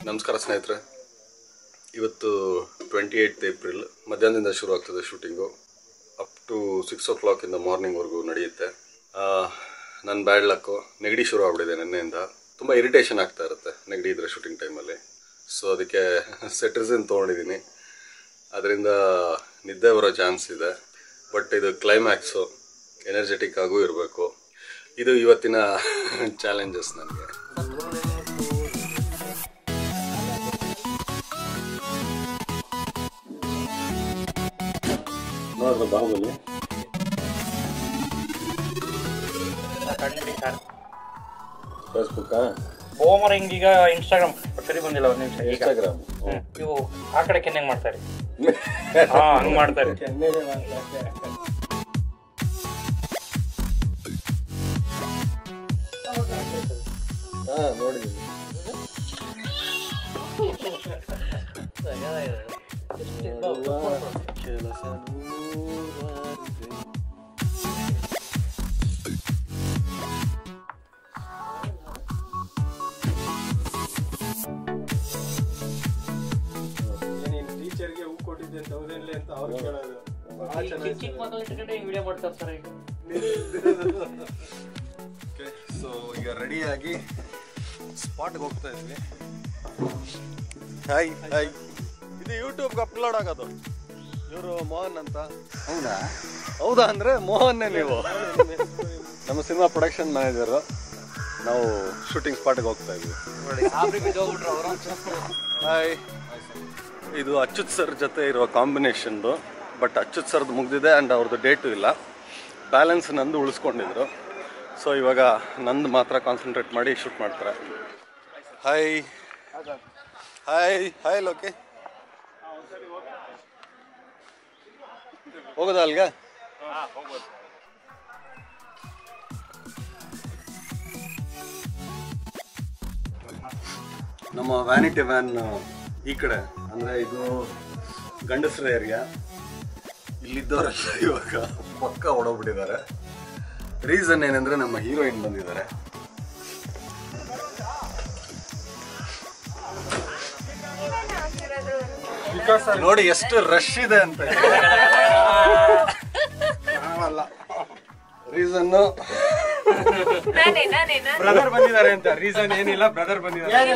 ನಮಸ್ಕಾರ ಸ್ನೇಹಿತರೆ ಇವತ್ತು ಟ್ವೆಂಟಿ ಏಯ್ಟ್ ಏಪ್ರಿಲ್ ಮಧ್ಯಾಹ್ನದಿಂದ ಶುರು ಆಗ್ತದೆ shooting up to six o'clock ಇಂದ ಮಾರ್ನಿಂಗ್ವರೆಗೂ ನಡೆಯುತ್ತೆ ನನ್ನ ಬ್ಯಾಡ್ ಲಕ್ಕು ನೆಗಡಿ ಶುರು ಆಗ್ಬಿಟ್ಟಿದೆ ನಿನ್ನೆಯಿಂದ ತುಂಬ ಇರಿಟೇಷನ್ ಆಗ್ತಾ ಇರುತ್ತೆ ನೆಗಡಿ ಇದ್ರೆ ಶೂಟಿಂಗ್ ಟೈಮಲ್ಲಿ ಸೊ ಅದಕ್ಕೆ ಸೆಟ್ರಿಸಿನ್ ತೊಗೊಂಡಿದ್ದೀನಿ ಅದರಿಂದ ನಿದ್ದೆ ಬರೋ ಚಾನ್ಸ್ ಇದೆ ಬಟ್ ಇದು ಕ್ಲೈಮ್ಯಾಕ್ಸು ಎನರ್ಜೆಟಿಕ್ ಆಗೂ ಇರಬೇಕು ಇದು ಇವತ್ತಿನ ಚಾಲೆಂಜಸ್ ನನಗೆ ನೋಡಿದ್ರೆ ಬಾಹುಬಲಿ ಫೇಸ್ಬುಕ್ಕಾ ಓಮರ್ ಹಿಂಗೀಗ ಇನ್ಸ್ಟಾಗ್ರಾಮ್ ಸರಿ ಬಂದಿಲ್ಲ ಒಂದು ನಿಮಿಷ ಈಗ ಇನ್ಸ್ಟಾಗ್ರಾಮ್ ಹ್ಮ್. ಇವು ಆ ಕಡೆ ಕೆನ್ನೆಂಗ್ ಮಾಡ್ತಾರೆ ಹಾ ಹಂಗ್ ಮಾಡ್ತಾರೆ ಹಾಂ ನೋಡಿದ್ದೀನಿ ಕೆಲಸ ನೂರಾರಿದೆ. ಟೀಚರ್ಗೆ ಹೂ ಕೊಟ್ಟಿದ್ದೆ ಅಂತ ಹೌದೇನ್ಲೆ ಅಂತ ಅವ್ರು ಕೇಳೋದು ಬಹಳ ಚೆನ್ನಾಗಿ ಚಿಕ್ಕ ಮಕ್ಕಳು ಇಟ್ಕೊಂಡೆ ವಿಡಿಯೋ ಮಾಡ್ತಾರೆ ಸರ್ ಈಗ ಓಕೆ ಸೊ ಈಗ ರೆಡಿಯಾಗಿ ಸ್ಪಾಟ್ಗೆ ಹೋಗ್ತಾ ಇದ್ವಿ ಹಾಯ್ ಹಾಯ್ ಇದು ಯೂಟ್ಯೂಬ್ಗೆ ಅಪ್ಲೋಡ್ ಆಗೋದು ಇವರು ಮೋಹನ್ ಅಂತ ಹೌದಾ ಹೌದಾ ಅಂದ್ರೆ ಮೋಹನ್ನೇ ನೀವು ನಮ್ಮ ಸಿನಿಮಾ ಪ್ರೊಡಕ್ಷನ್ ಮ್ಯಾನೇಜರು ನಾವು ಶೂಟಿಂಗ್ ಸ್ಪಾಟ್ಗೆ ಹೋಗ್ತಾ ಇದ್ವಿ ಹಾಯ್ ಇದು ಅಚ್ಯುತ್ ಸರ್ ಜೊತೆ ಇರುವ ಕಾಂಬಿನೇಷನ್ದು ಬಟ್ ಅಚ್ಯುತ್ ಸರ್ದು ಮುಗ್ದಿದೆ ಆ್ಯಂಡ್ ಅವ್ರದ್ದು ಡೇಟು ಇಲ್ಲ ಬ್ಯಾಲೆನ್ಸ್ ನಂದು ಉಳಿಸ್ಕೊಂಡಿದ್ರು ಸೊ ಇವಾಗ ನಂದು ಮಾತ್ರ ಕಾನ್ಸಂಟ್ರೇಟ್ ಮಾಡಿ ಶೂಟ್ ಮಾಡ್ತಾರೆ ಹಾಯ್ ಹಾಯ್ ಹಾಯ್ ಲೋಕೆ ಹೋಗೋದಾ ಅಲ್ಗೆ ನಮ್ಮ ವ್ಯಾನಿಟಿ ವ್ಯಾನ್ ಈ ಕಡೆ ಅಂದರೆ ಇದು ಗಂಡಸರ ಏರಿಯಾ ಇಲ್ಲಿದ್ದವರೆಲ್ಲ ಇವಾಗ ಪಕ್ಕ ಹೊಡೋಗ್ಬಿಟ್ಟಿದ್ದಾರೆ ರೀಸನ್ ಏನಂದ್ರೆ ನಮ್ಮ ಹೀರೋಯಿನ್ ಬಂದಿದ್ದಾರೆ ನೋಡಿ ಎಷ್ಟು ರಶ್ ಇದೆ ಅಂತ ರೀಸನ್ ನಾನೇ ನಾನೇ ನಾನು ಬ್ರದರ್ ಬಂದಿದ್ದಾರೆ ಅಂತ ರೀಸನ್ ಏನಿಲ್ಲ ಬ್ರದರ್ ಬಂದಿದ್ದಾರೆ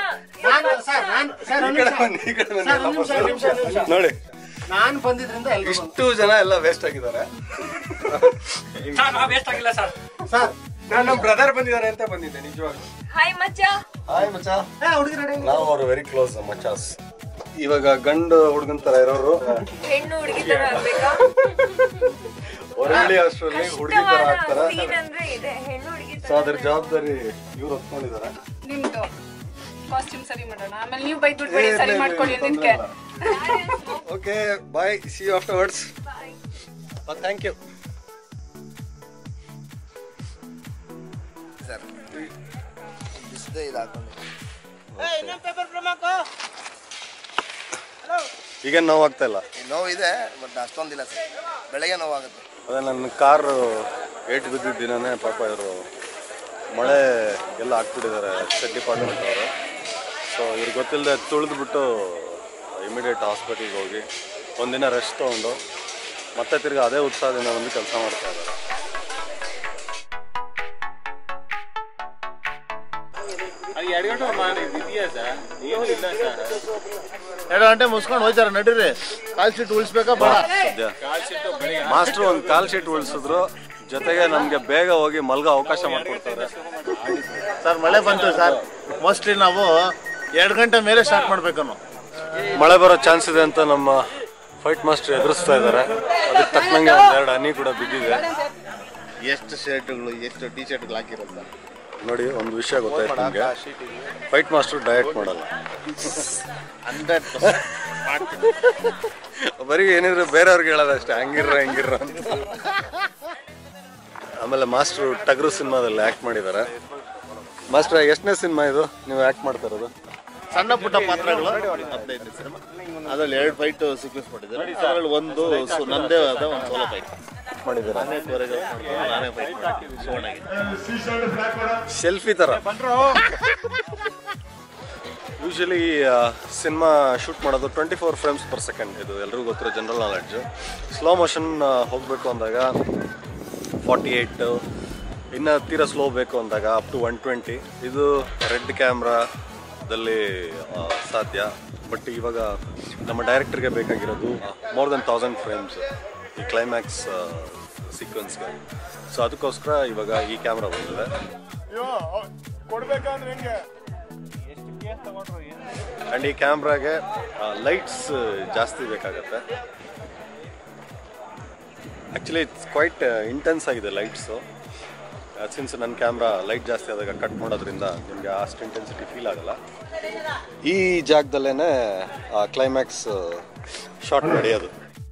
ನೋಡಿ ನಾನ್ ಬಂದಿದ್ರಿಂದ ಇಷ್ಟು ಜನ ಎಲ್ಲ ವೇಸ್ಟ್ ಆಗಿದ್ದಾರೆ ಸರ್ ನಾವು ವೇಸ್ಟ್ ಆಗಿಲ್ಲ ಸರ್ ಸರ್ ನಾನು ನಮ್ಮ ಬ್ರದರ್ ಬಂದಿದ್ದಾರೆ ಅಂತ ಬಂದಿದ್ದೆ ನಿಜವಾಗ್ಲೂ ಹಾಯ್ ಮಚ್ಚ ಹಾಯ್ ಮಚ್ಚ ನಾವು ಅವರು ವೆರಿ ಕ್ಲೋಸ್ ಮಚಾಸ್ ಇವಾಗ ಗಂಡು ಹುಡುಗನ್ ತರ ಇರೋರು ಹೆಣ್ಣು ಹುಡುಗಿ ತರ ಆಗ್ಬೇಕಾ ಹೊರಳಿ ಅಷ್ಟರಲ್ಲಿ ಹುಡುಗಿ ತರ ಆಗ್ತಾರ ಸೀನ್ ಅಂದ್ರೆ ಇದೆ ಹೆಣ್ಣು ಹುಡುಗಿ ಸೊ ಅದ್ರ ಜವಾಬ್ದಾರಿ ಇವ್ರು ಹೊತ್ಕೊಂಡಿದ್ದಾರೆ ನಿಮ್ದು ಕಾಸ್ಟ್ಯೂಮ್ ಸರಿ ಮಾಡೋಣ ಆಮೇಲೆ ನೀವು ಬೈದ್ಬಿಟ್ಬೇಡಿ ಸರಿ ಮಾಡ್ಕೊಳ್ಳಿ ಅದಕ್ಕೆ okay bye see you afterwards thank you ಈಗ ನೋವಾಗ್ತಾ ಇಲ್ಲ ನೋವಿದೆ ಬಟ್ ಅಷ್ಟೊಂದಿಲ್ಲ ಸರ್ ಬೆಳಗ್ಗೆ ನೋವಾಗುತ್ತೆ ಅದೇ ನನ್ನ ಕಾರು ಏಟು ಬಿದ್ದಿದ್ದ ದಿನನೇ ಪಾಪ ಇವರು ಮಳೆ ಎಲ್ಲ ಹಾಕ್ಬಿಟ್ಟಿದ್ದಾರೆ ಸೆಟ್ ಡಿಪಾರ್ಟ್ಮೆಂಟ್ ಅವರು ಸೊ ಇವ್ರಿಗೆ ಗೊತ್ತಿಲ್ಲದೆ ತುಳಿದ್ಬಿಟ್ಟು ಇಮಿಡಿಯೇಟ್ ಹಾಸ್ಪಿಟ್ಲಿಗೆ ಹೋಗಿ ಒಂದಿನ ರೆಸ್ಟ್ ತೊಗೊಂಡು ಮತ್ತೆ ತಿರ್ಗಿ ಅದೇ ಉತ್ಸಾಹದಿಂದ ಬಂದು ಕೆಲಸ ಮಾಡ್ತಾ ಇದ್ದಾರೆ ಎರಡು ಗಂಟೆ ಮುಗಿಸ್ಕೊಂಡು ಹೋಯ್ತಾರೆ ನಡೀರಿ ಕಾಲ್ ಶೀಟ್ ಉಳಿಸ್ಬೇಕಾ ಬೇಡ ಸದ್ಯ ಮಾಸ್ಟ್ರು ಒಂದು ಕಾಲ್ ಶೀಟ್ ಉಳಿಸಿದ್ರು ಜೊತೆಗೆ ನಮಗೆ ಬೇಗ ಹೋಗಿ ಮಲ್ಗೋ ಅವಕಾಶ ಮಾಡಿಕೊಡ್ತಾರೆ ಸರ್ ಮಳೆ ಬಂತು ಸರ್ ಮೋಸ್ಟ್ಲಿ ನಾವು ಎರಡು ಗಂಟೆ ಮೇಲೆ ಸ್ಟಾರ್ಟ್ ಮಾಡ್ಬೇಕನ್ನು ಮಳೆ ಬರೋ ಚಾನ್ಸ್ ಇದೆ ಅಂತ ನಮ್ಮ ಫೈಟ್ ಮಾಸ್ಟರ್ ಎದುರಿಸ್ತಾ ಇದ್ದಾರೆ ಅದಕ್ಕೆ ತಕ್ಕನಂಗೆ ಒಂದೆರಡು ಹನಿ ಕೂಡ ಬಿದ್ದಿದೆ ಎಷ್ಟು ಶರ್ಟ್ಗಳು ಎಷ್ಟು ಟಿ ಶರ್ಟ್ಗಳು ಹಾಕಿರೋದು ಸರ್ ನೋಡಿ ಒಂದು ವಿಷಯ ಗೊತ್ತಾಯ್ತು ನಿಮಗೆ ಫೈಟ್ ಮಾಸ್ಟರ್ ಡಯಟ್ ಮಾಡಲ್ಲ ಹಂಡ್ರೆಡ್ ಬರೀ ಏನಿದ್ರೆ ಬೇರೆಯವ್ರಿಗೆ ಹೇಳೋದು ಅಷ್ಟೇ ಹಂಗಿರ್ರ ಹಂಗಿರ್ರ ಅಂತ ಆಮೇಲೆ ಮಾಸ್ಟ್ರು ಟಗರು ಸಿನಿಮಾದಲ್ಲಿ ಆ್ಯಕ್ಟ್ ಮಾಡಿದ್ದಾರೆ ಮಾಸ್ಟರ್ ಎಷ್ಟನೇ ಸಿನಿಮಾ ಇದು ನೀವು ಆ್ಯಕ್ಟ್ ಮಾಡ್ತಾ ಇರೋದು ಸಣ್ಣ ಪುಟ್ಟ ಪಾತ್ರಗಳು ಹದಿನೈದು ಸಿನಿಮಾ ಅದ್ರಲ್ಲಿ ಎರಡು ಫೈಟ್ ಸೀಕ್ವೆನ್ಸ್ ಮಾಡಿದ್ದಾರೆ ಅದರಲ್ಲಿ ಒಂದು ಸು- ನಂದೇ ಆದ ಒಂದು ಸೋಲೋ ಫೈಟ್ ಮಾಡಿದ್ದಾರೆ ನಾನೇ choreograph ಮಾಡ್ಕೊಂಡು ನಾನೇ ಫೈಟ್ ಮಾಡಿ ಸುವರ್ಣಗೆ ಸೆಲ್ಫಿ ತರ ಯೂಶಲಿ ಸಿನಿಮಾ ಶೂಟ್ ಮಾಡೋದು twenty four frames per second ಇದು ಎಲ್ರಿಗೂ ಗೊತ್ತಿರೋ ಜನರಲ್ ನಾಲೆಡ್ಜು ಸ್ಲೋ ಮೋಷನ್ ಹೋಗಬೇಕು ಅಂದಾಗ ಫಾರ್ಟಿ ಏಯ್ಟು ಇನ್ನು ತೀರಾ ಸ್ಲೋ ಬೇಕು ಅಂದಾಗ ಅಪ್ ಟು ಒನ್ ಟ್ವೆಂಟಿ ಇದು ರೆಡ್ ಕ್ಯಾಮ್ರಾದಲ್ಲಿ ಸಾಧ್ಯ ಬಟ್ ಇವಾಗ ನಮ್ಮ ಡೈರೆಕ್ಟರ್ಗೆ ಬೇಕಾಗಿರೋದು ಮೋರ್ ದೆನ್ ತೌಸಂಡ್ ಫ್ರೇಮ್ಸ್ ಈ ಕ್ಲೈಮ್ಯಾಕ್ಸ್ ಸೀಕ್ವೆನ್ಸ್ಗೆ ಸೊ ಅದಕ್ಕೋಸ್ಕರ ಇವಾಗ ಈ ಕ್ಯಾಮ್ರಾ ಬಂದಿದೆ ಕೊಡ್ಬೇಕಂದ್ರೆ ಹೆಂಗೆ ಆ್ಯಂಡ್ ಈ ಕ್ಯಾಮ್ರಾಗೆ ಲೈಟ್ಸ್ ಜಾಸ್ತಿ ಬೇಕಾಗತ್ತೆ ಆ್ಯಕ್ಚುಲಿ ಇಟ್ಸ್ ಕ್ವೈಟ್ ಇಂಟೆನ್ಸ್ ಆಗಿದೆ ಲೈಟ್ಸು ಸಿನ್ಸ್ ನನ್ನ ಕ್ಯಾಮ್ರಾ ಲೈಟ್ ಜಾಸ್ತಿ ಆದಾಗ ಕಟ್ ಮಾಡೋದ್ರಿಂದ ನಿಮಗೆ ಅಷ್ಟು ಇಂಟೆನ್ಸಿಟಿ ಫೀಲ್ ಆಗಲ್ಲ ಈ ಜಾಗದಲ್ಲೇ ಕ್ಲೈಮ್ಯಾಕ್ಸ್ ಶಾರ್ಟ್ ನಡೆಯೋದು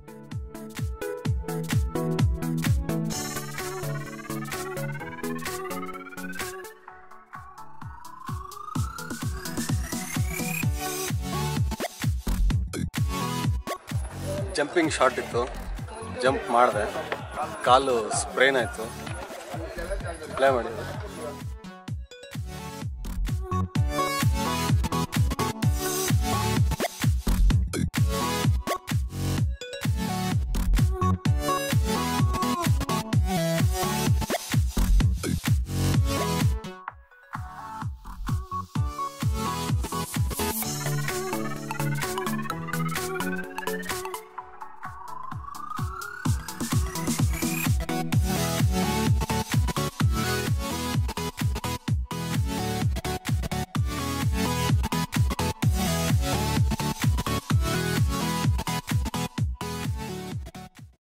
ಜಂಪಿಂಗ್ ಶಾಟ್ ಇತ್ತು ಜಂಪ್ ಮಾಡಿದೆ ಕಾಲು ಸ್ಪ್ರೇನ್ ಆಯಿತು ಪ್ಲೇ ಮಾಡಿದೆ